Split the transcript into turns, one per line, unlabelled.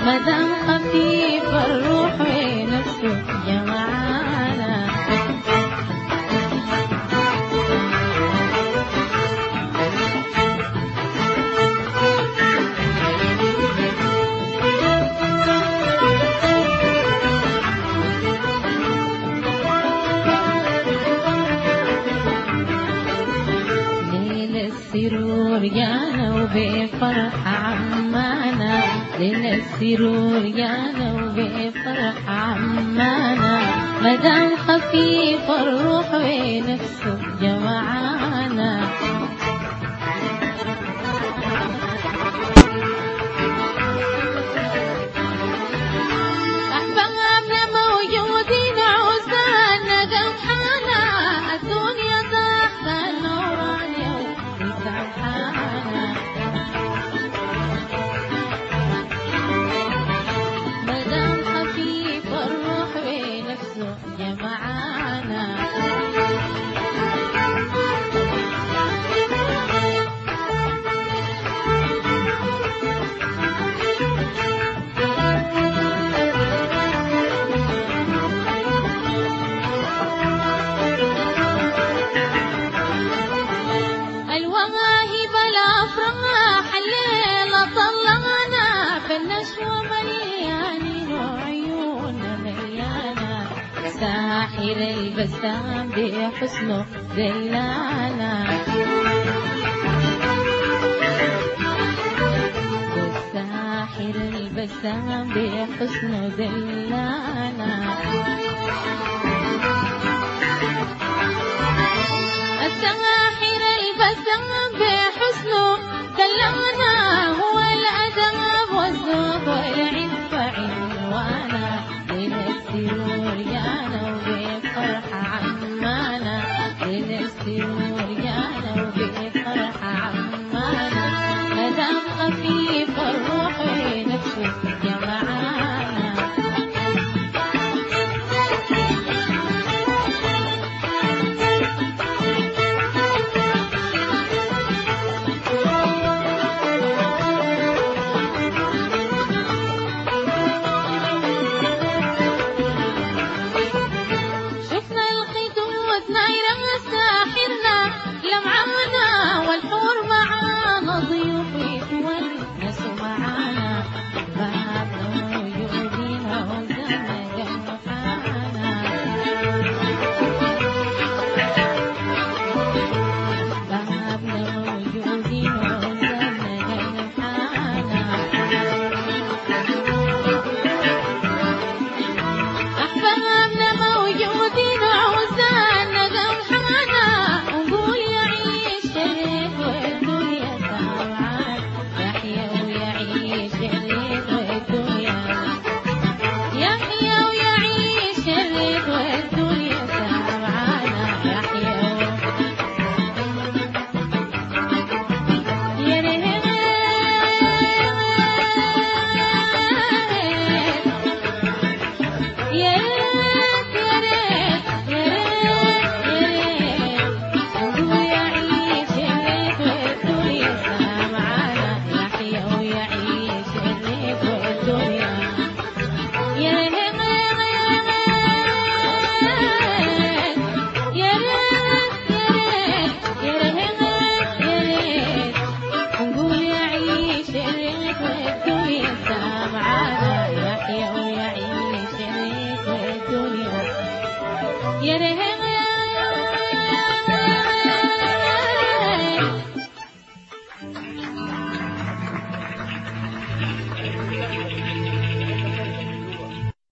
مدام خفيف الروح ونفسه جمعانا ليل السرور جانا وبفرح عمانا ليل السرور جانا وبفرح عمانا مدام خفيف الروح ونفسه جمعانا أحبابنا موجودين عزانا قمحانا الدنيا تحت النورانية وسبحانا مدام خفيف الروح ونفسه جمعانا الوهاهب الافراح الليله طلعنا في النشوه مليانين وعيوننا مليانه ساحر البسام بحسنه دلانا الساحر البسام بحسنه دلانا الساحر البسام بحسنه دلعنا هو الأدب والذوق والعفة عنوانا ليل السرور يانا وبفرحة عمانا ليل السرور يانا وبفرحة عمانا مدام خفيف الروح ونفسه جمعانا شفنا الخدود نايرة ساحرنا لمعانا والحور معانا ضيوف والناس معانا بابنا وجودنا وزنا جمعانا بابنا وجودنا وزنا جمعانا أحبابنا موجودين عوزانا قمحانا ونقول يعيش الريف والدنيا سمعان يحيى ويعيش الريف والدنيا يحيى ويعيش الريف والدنيا سمعانا يحيى يا ريت يا ريت يا ريت يا ريت يا ريت ويعيش الريف والدنيا سامعانا يحيى ويعيش الريف والدنيا يا ريت يا ريت يا ريت يا ريت ونقول يعيش الريف والدنيا سامعانا يحيى ويعيش الريف والدنيا يا ريت